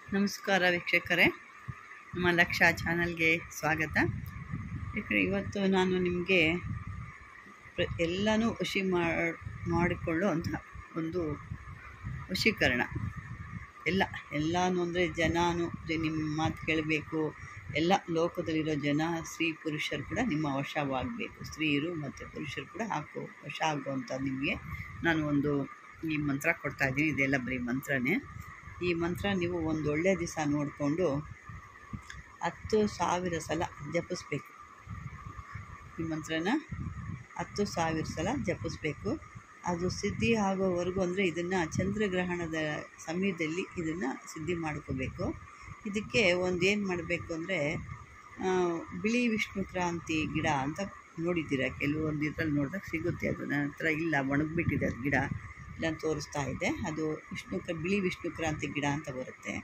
ನಮಸ್ಕಾರ ವೀಕ್ಷಕರೇ ನಮ್ಮ ಲಕ್ಷ ಚಾನಲ್ಗೆ ಸ್ವಾಗತ ವೀಕ್ಷಕರೇ ಇವತ್ತು ನಾನು ನಿಮಗೆ ಪ್ರ ಎಲ್ಲನೂ ವಶಿ ಮಾಡಿ ಮಾಡಿಕೊಳ್ಳುವಂಥ ಒಂದು ವಶೀಕರಣ ಎಲ್ಲ ಎಲ್ಲನೂ ಅಂದರೆ ಜನನು ಜ- ನಿಮ್ಮ ಮಾತು ಕೇಳಬೇಕು ಎಲ್ಲ ಲೋಕದಲ್ಲಿರೋ ಜನ ಸ್ತ್ರೀ ಪುರುಷರು ಕೂಡ ನಿಮ್ಮ ವಶವಾಗಬೇಕು ಸ್ತ್ರೀಯರು ಮತ್ತು ಪುರುಷರು ಕೂಡ ಹಾಕೋ ವಶ ಆಗುವಂಥ ನಿಮಗೆ ನಾನು ಒಂದು ಈ ಮಂತ್ರ ಕೊಡ್ತಾ ಇದ್ದೀನಿ ಇದೆಲ್ಲ ಬರೀ ಮಂತ್ರನೇ ಈ ಮಂತ್ರ ನೀವು ಒಂದು ಒಳ್ಳೆಯ ದಿವಸ ನೋಡಿಕೊಂಡು ಹತ್ತು ಸಾವಿರ ಸಲ ಜಪಿಸ್ಬೇಕು ಈ ಮಂತ್ರನ ಹತ್ತು ಸಾವಿರ ಸಲ ಜಪಿಸ್ಬೇಕು ಅದು ಸಿದ್ಧಿ ಆಗೋವರೆಗೂ ಅಂದರೆ ಇದನ್ನು ಚಂದ್ರಗ್ರಹಣದ ಸಮಯದಲ್ಲಿ ಇದನ್ನು ಸಿದ್ಧಿ ಮಾಡ್ಕೋಬೇಕು ಇದಕ್ಕೆ ಒಂದು ಏನು ಮಾಡಬೇಕು ಅಂದರೆ ಬಿಳಿ ವಿಷ್ಣು ಕ್ರಾಂತಿ ಗಿಡ ಅಂತ ನೋಡಿದ್ದೀರಾ ಕೆಲವೊಂದು ಇದ್ರಲ್ಲಿ ನೋಡಿದಾಗ ಸಿಗುತ್ತೆ ಅದು ನನ್ನ ಹತ್ರ ಇಲ್ಲ ಒಣಗಿಬಿಟ್ಟಿದೆ ಅದು ಗಿಡ ಇಲ್ಲ ತೋರಿಸ್ತಾ ಇದೆ ಅದು ವಿಷ್ಣು ಕ್ರ ಬಿಳಿ ವಿಷ್ಣು ಕ್ರಾಂತಿ ಗಿಡ ಅಂತ ಬರುತ್ತೆ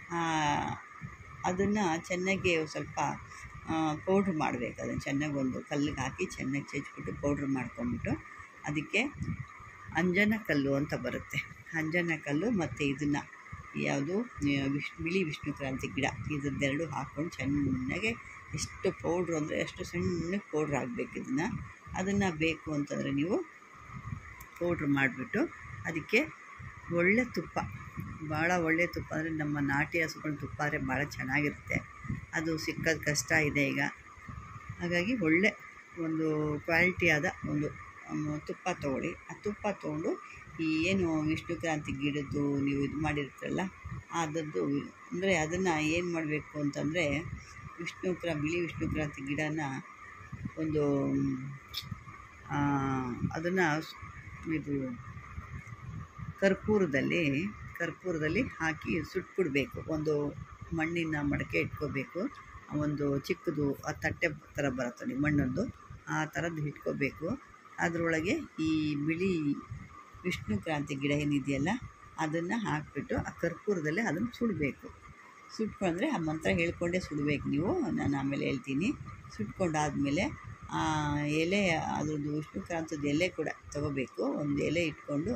ಅದನ್ನು ಚೆನ್ನಾಗಿ ಒಂದ್ ಸ್ವಲ್ಪ ಪೌಡ್ರ್ ಮಾಡಬೇಕು ಅದನ್ನು ಚೆನ್ನಾಗಿ ಒಂದು ಕಲ್ಲಿಗೆ ಹಾಕಿ ಚೆನ್ನಾಗಿ ಚೆಚ್ಬಿಟ್ಟು ಪೌಡ್ರ್ ಮಾಡ್ಕೊಂಬಿಟ್ಟು ಅದಕ್ಕೆ ಅಂಜನ ಕಲ್ಲು ಅಂತ ಬರುತ್ತೆ ಅಂಜನ ಕಲ್ಲು ಮತ್ತು ಇದನ್ನು ಯಾವುದು ವಿಶ್ ಬಿಳಿ ವಿಷ್ಣು ಕ್ರಾಂತಿ ಗಿಡ ಇದನ್ನೆರಡು ಹಾಕ್ಕೊಂಡು ಚೆನ್ನಾಗಿ ಎಷ್ಟು ಪೌಡ್ರು ಅಂದರೆ ಎಷ್ಟು ಸಣ್ಣಗೆ ಪೌಡ್ರ್ ಆಗಬೇಕು ಇದನ್ನು ಅದನ್ನು ಬೇಕು ಅಂತಂದರೆ ನೀವು ಪೌಡ್ರ್ ಮಾಡಿಬಿಟ್ಟು ಅದಕ್ಕೆ ಒಳ್ಳೆ ತುಪ್ಪ ಭಾಳ ಒಳ್ಳೆ ತುಪ್ಪ ಅಂದರೆ ನಮ್ಮ ನಾಟಿ ಹಸುಗಳ ತುಪ್ಪ ಅಂದರೆ ಭಾಳ ಚೆನ್ನಾಗಿರುತ್ತೆ ಅದು ಸಿಕ್ಕೋದು ಕಷ್ಟ ಇದೆ ಈಗ ಹಾಗಾಗಿ ಒಳ್ಳೆ ಒಂದು ಕ್ವಾಲಿಟಿಯಾದ ಒಂದು ಮ್, ತುಪ್ಪ ತೊಗೊಳ್ಳಿ ಆ ತುಪ್ಪ ತೊಗೊಂಡು ಈ ಏನು ವಿಷ್ಣು ಕ್ರಾಂತಿ ಗಿಡದ್ದು ನೀವು ಇದು ಮಾಡಿರ್ತೀರಲ್ಲ ಅದರದ್ದು ಅಂದರೆ ಅದನ್ನು ಏನು ಮಾಡಬೇಕು ಅಂತಂದರೆ ವಿಷ್ಣು ಕ್ರ ಬಿಳಿ ವಿಷ್ಣು ಕ್ರಾಂತಿ ಗಿಡನ ಒಂದು ಅದನ್ನು ಇದು ಕರ್ಪೂರದಲ್ಲಿ ಕರ್ಪೂರದಲ್ಲಿ ಹಾಕಿ ಸುಟ್ಬಿಡ್ಬೇಕು ಒಂದು ಮಣ್ಣಿನ ಮಡಕೆ ಇಟ್ಕೋಬೇಕು ಒಂದು ಚಿಕ್ಕದು ಆ ತಟ್ಟೆ ಥರ ಬರುತ್ತೆ ನೋಡಿ ಮಣ್ಣೊಂದು ಆ ಥರದ್ದು ಇಟ್ಕೋಬೇಕು ಅದರೊಳಗೆ ಈ ಬಿಳಿ ವಿಷ್ಣು ಕ್ರಾಂತಿ ಗಿಡ ಏನಿದೆಯಲ್ಲ ಅದನ್ನು ಹಾಕಿಬಿಟ್ಟು ಆ ಕರ್ಪೂರದಲ್ಲೇ ಅದನ್ನು ಸುಡಬೇಕು ಸುಟ್ಕೊಂಡ್ರೆ ಆ ಮಂತ್ರ ಹೇಳ್ಕೊಂಡೇ ಸುಡಬೇಕು ನೀವು ನಾನು ಆಮೇಲೆ ಹೇಳ್ತೀನಿ ಸುಟ್ಕೊಂಡಾದಮೇಲೆ ಆ ಎಲೆ ಅದ್ರದ್ದು ವಿಷ್ಣು ಕ್ರಾಂತದ ಎಲೆ ಕೂಡ ತಗೋಬೇಕು ಒಂದು ಎಲೆ ಇಟ್ಕೊಂಡು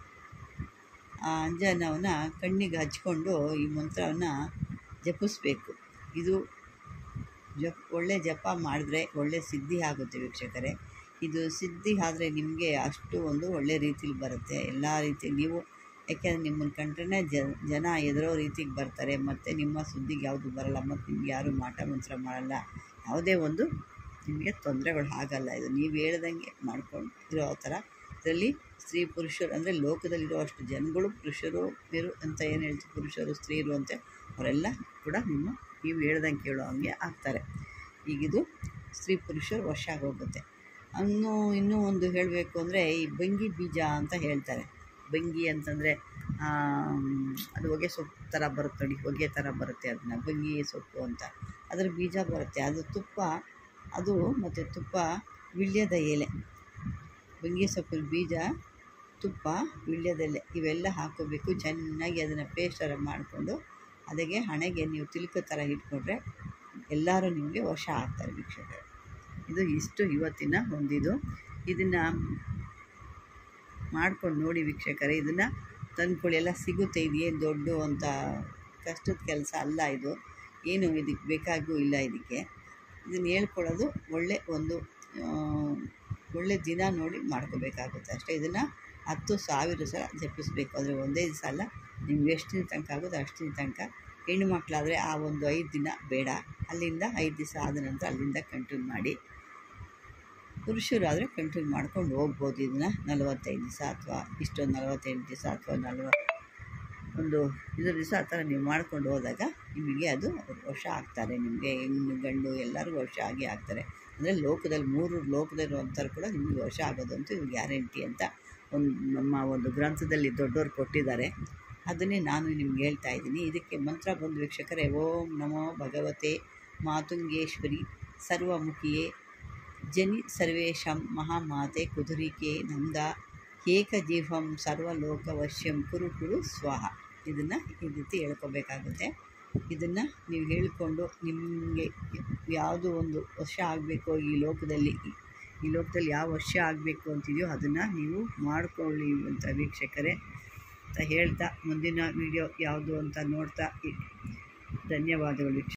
ಆ ಅಂಜನವನ್ನು ಕಣ್ಣಿಗೆ ಹಚ್ಕೊಂಡು ಈ ಮಂತ್ರವನ್ನು ಜಪಿಸ್ಬೇಕು ಇದು ಜಪ್ ಒಳ್ಳೆ ಜಪ ಮಾಡಿದ್ರೆ ಒಳ್ಳೆ ಸಿದ್ಧಿ ಆಗುತ್ತೆ ವೀಕ್ಷಕರೇ ಇದು ಸಿದ್ಧಿ ಆದರೆ ನಿಮಗೆ ಅಷ್ಟು ಒಂದು ಒಳ್ಳೆ ರೀತಿಲಿ ಬರುತ್ತೆ ಎಲ್ಲ ರೀತಿ ನೀವು ಯಾಕೆಂದರೆ ನಿಮ್ಮನ್ನು ಕಂಡ್ರೆ ಜನ ಎದುರೋ ರೀತಿಗೆ ಬರ್ತಾರೆ ಮತ್ತು ನಿಮ್ಮ ಸುದ್ದಿಗೆ ಯಾವುದು ಬರಲ್ಲ ಮತ್ತು ನಿಮ್ಗೆ ಯಾರು ಮಾಟ ಮಂತ್ರ ಮಾಡಲ್ಲ ಯಾವುದೇ ಒಂದು ನಿಮಗೆ ತೊಂದರೆಗಳು ಆಗಲ್ಲ ಇದು ನೀವು ಹೇಳ್ದಂಗೆ ಮಾಡ್ಕೊಂಡು ಇರೋ ಥರ ಇದರಲ್ಲಿ ಸ್ತ್ರೀ ಪುರುಷರು ಅಂದರೆ ಲೋಕದಲ್ಲಿರೋ ಅಷ್ಟು ಜನಗಳು ಪುರುಷರು ಬೇರು ಅಂತ ಏನು ಹೇಳ್ತೀವಿ ಪುರುಷರು ಸ್ತ್ರೀಯರು ಅಂತ ಅವರೆಲ್ಲ ಕೂಡ ನಿಮ್ಮ ನೀವು ಹೇಳ್ದಂಗೆ ಕೇಳೋ ಹಂಗೆ ಆಗ್ತಾರೆ ಈಗಿದು ಸ್ತ್ರೀ ಪುರುಷರು ವಶ ಆಗೋಗುತ್ತೆ ಅನ್ನೂ ಇನ್ನೂ ಒಂದು ಹೇಳಬೇಕು ಅಂದರೆ ಈ ಬಂಗಿ ಬೀಜ ಅಂತ ಹೇಳ್ತಾರೆ ಬಂಗಿ ಅಂತಂದರೆ ಅದು ಹೊಗೆ ಸೊಪ್ಪು ಥರ ಬರುತ್ತೆ ನೋಡಿ ಹೊಗೆ ಥರ ಬರುತ್ತೆ ಅದನ್ನ ಬಂಗಿ ಸೊಪ್ಪು ಅಂತ ಅದರ ಬೀಜ ಬರುತ್ತೆ ಅದು ತುಪ್ಪ ಅದು ಮತ್ತು ತುಪ್ಪ ವಿಳ್ಯದ ಎಲೆ ಬಂಗಿ ಸೊಪ್ಪಿನ ಬೀಜ ತುಪ್ಪ ವಿಳ್ಯದೆಲೆ ಇವೆಲ್ಲ ಹಾಕೋಬೇಕು ಚೆನ್ನಾಗಿ ಅದನ್ನು ಪೇಸ್ಟ್ ಥರ ಮಾಡಿಕೊಂಡು ಅದಕ್ಕೆ ಹಣೆಗೆ ನೀವು ತಿಲಕ ಥರ ಇಟ್ಕೊಂಡ್ರೆ ಎಲ್ಲರೂ ನಿಮಗೆ ವಶ ಆಗ್ತಾರೆ ವೀಕ್ಷಕರು ಇದು ಇಷ್ಟು ಇವತ್ತಿನ ಒಂದಿದು ಇದನ್ನು ಮಾಡ್ಕೊಂಡು ನೋಡಿ ವೀಕ್ಷಕರೇ ಇದನ್ನು ತಂದ್ಕೊಳ್ಳಿ ಎಲ್ಲ ಸಿಗುತ್ತೆ ಇದು ಏನು ದೊಡ್ಡ ಅಂತ ಕಷ್ಟದ ಕೆಲಸ ಅಲ್ಲ ಇದು ಏನು ಇದಕ್ಕೆ ಬೇಕಾಗೂ ಇಲ್ಲ ಇದಕ್ಕೆ ಇದನ್ನು ಹೇಳ್ಕೊಳ್ಳೋದು ಒಳ್ಳೆ ಒಂದು ಆ, ಒಳ್ಳೆ ದಿನ ನೋಡಿ ಮಾಡ್ಕೋಬೇಕಾಗುತ್ತೆ ಅಷ್ಟೇ ಇದನ್ನು ಹತ್ತು ಸಾವಿರ ಸಲ ಜಪಿಸ್ಬೇಕು ಅಂದರೆ ಒಂದೇ ದಿವಸ ಅಲ್ಲ ನಿಮ್ಗೆ ಎಷ್ಟು ದಿನ ತನಕ ಆಗುತ್ತೋ ಅಷ್ಟು ದಿನ ತನಕ ಹೆಣ್ಣು ಮಕ್ಕಳಾದರೆ ಆ ಒಂದು ಐದು ದಿನ ಬೇಡ ಅಲ್ಲಿಂದ ಐದು ದಿವಸ ಆದ ನಂತರ ಅಲ್ಲಿಂದ ಕಂಟಿನ್ಯೂ ಮಾಡಿ ಪುರುಷರಾದರೆ ಕಂಟಿನ್ಯೂ ಮಾಡ್ಕೊಂಡು ಹೋಗ್ಬೋದು ಇದನ್ನು ನಲವತ್ತೈದು ದಿವಸ ಅಥವಾ ಇಷ್ಟೊಂದು ನಲವತ್ತೆಂಟು ದಿವಸ ಅಥವಾ ನಲ್ವತ್ತು ಒಂದು ಇದು ದಿವಸ ಆ ಥರ ನೀವು ಮಾಡ್ಕೊಂಡು ಹೋದಾಗ ನಿಮಗೆ ಅದು ವಶ ಆಗ್ತಾರೆ ನಿಮಗೆ ಹೆಣ್ಣು ಗಂಡು ಎಲ್ಲರಿಗೂ ವಶ ಆಗಿ ಆಗ್ತಾರೆ ಅಂದರೆ ಲೋಕದಲ್ಲಿ ಮೂರು ಲೋಕದಲ್ಲಿರುವಂಥವ್ರು ಕೂಡ ನಿಮಗೆ ವಶ ಆಗೋದಂತೂ ಇದು ಗ್ಯಾರಂಟಿ ಅಂತ ಒಂದು ನಮ್ಮ ಒಂದು ಗ್ರಂಥದಲ್ಲಿ ದೊಡ್ಡವರು ಕೊಟ್ಟಿದ್ದಾರೆ ಅದನ್ನೇ ನಾನು ನಿಮ್ಗೆ ಹೇಳ್ತಾ ಇದ್ದೀನಿ ಇದಕ್ಕೆ ಮಂತ್ರ ಬಂದು ವೀಕ್ಷಕರೇ ಓಂ ನಮೋ ಭಗವತೆ ಮಾತುಂಗೇಶ್ವರಿ ಸರ್ವಮುಖಿಯೇ ಜನಿ ಸರ್ವೇಶಂ ಮಹಾಮಾತೆ ಕುದುರಿಕೆ ನಂದ ಏಕಜೀವಂ ಸರ್ವಲೋಕವಶ್ಯಂ ಕುರು ಕುರು ಸ್ವಾಹ ಇದನ್ನು ಈ ರೀತಿ ಹೇಳ್ಕೊಬೇಕಾಗುತ್ತೆ ಇದನ್ನು ನೀವು ಹೇಳಿಕೊಂಡು ನಿಮಗೆ ಯಾವುದು ಒಂದು ವರ್ಷ ಆಗಬೇಕೋ ಈ ಲೋಕದಲ್ಲಿ ಈ ಲೋಕದಲ್ಲಿ ಯಾವ ವರ್ಷ ಆಗಬೇಕು ಅಂತಿದೆಯೋ ಅದನ್ನು ನೀವು ಮಾಡಿಕೊಳ್ಳಿ ಅಂತ ವೀಕ್ಷಕರೇ ಅಂತ ಹೇಳ್ತಾ ಮುಂದಿನ ವಿಡಿಯೋ ಯಾವುದು ಅಂತ ನೋಡ್ತಾ ಇ- ಧನ್ಯವಾದಗಳು ವೀಕ್ಷ